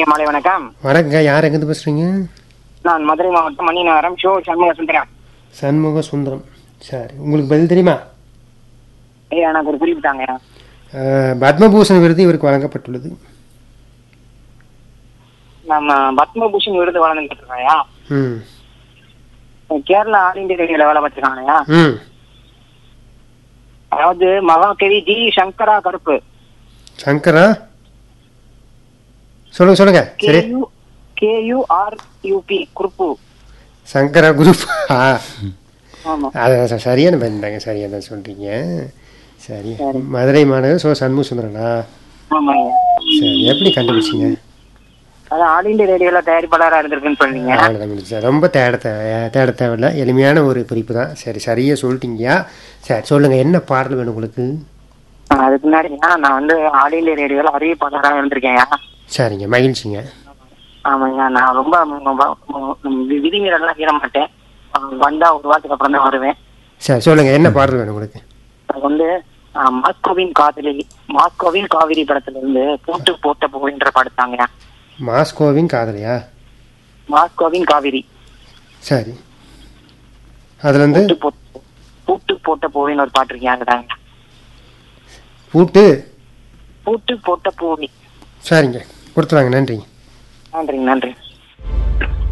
இனிய மாலை வணக்கம் வணக்கங்க யார் எங்கேருந்து பேசுகிறீங்க நான் மதுரை மாவட்டம் மணிநகரம் ஷோ சண்முக சுந்தரம் சண்முக சுந்தரம் சரி உங்களுக்கு பதில் தெரியுமா ஐயா எனக்கு ஒரு குறிப்பு தாங்க அஹ், பத்மபூஷன் விருது இவருக்கு வழங்கப்பட்டுள்ளது நம்ம பத்மபூஷன் விருது வழங்கிட்டு இருக்கோம்யா ம் கேரளா ஆல் இந்தியா ரேடியோல வேலை பார்த்துருக்காங்கய்யா ம் அதாவது மகாகவி ஜி சங்கரா கருப்பு சங்கரா சொல்லுங்க சொல்லுங்க சரி கேயு கேயூஆர் யூபி குருப்பு சங்கரா குரூப் ஆ ஆமா அது ச- சரியான பதில் தாங்க சரியாக தான் சொல்கிறீங்க சரி சரி. மதுரை மாநகர் சோ சண்முக சுந்தரனா ஆமாங்க சரி எப்படி கண்டுபிடிச்சிங்க அதான் ஆல் இந்தியா ரேடியோல தயாரிப்பாளரா இருந்திருக்குன்னு சொன்னீங்க அவ்வளோதான் முடிச்சு ரொம்ப தேட தேவை தேட தேவையில்ல எளிமையான ஒரு குறிப்பு தான் சரி சரியாக சொல்லிட்டீங்கயா சரி சொல்லுங்கள் என்ன பாடல் வேணும் உங்களுக்கு அதுக்கு முன்னாடியா நான் வந்து ஆல் இந்தியா ரேடியோல அறிவிப்பாளரா இருந்திருக்கேன்யா சரிங்க மகிழ்ச்சிங்க ஆமாங்க நான் ரொம்ப ம- ம- ம- விதிமீறல்லாம் கீழ மாட்டேன் அஹ் வந்தா ஒரு வாரத்துக்கு அப்புறம் தான் வருவேன் சரி சொல்லுங்கள் என்ன பாடல் வேணும் உங்களுக்கு அது வந்து அஹ், மாஸ்கோவின் காதலி மாஸ்கோவின் காவிரி படத்துல இருந்து போட்டு போட்ட புகழ்ன்ற படுத்தாங்க மாஸ்கோவின் காதலியா மாஸ்கோவின் காவிரி சரி அதுலேருந்து பூட்டு போட்டு பூட்டு போட்ட பூவின்னு ஒரு பாட்டு இருக்கீங்க அதுதாங்க பூட்டு பூட்டு போட்ட பூவி சரிங்க கொடுத்துருவாங்க நன்றி நன்றிங்க நன்றி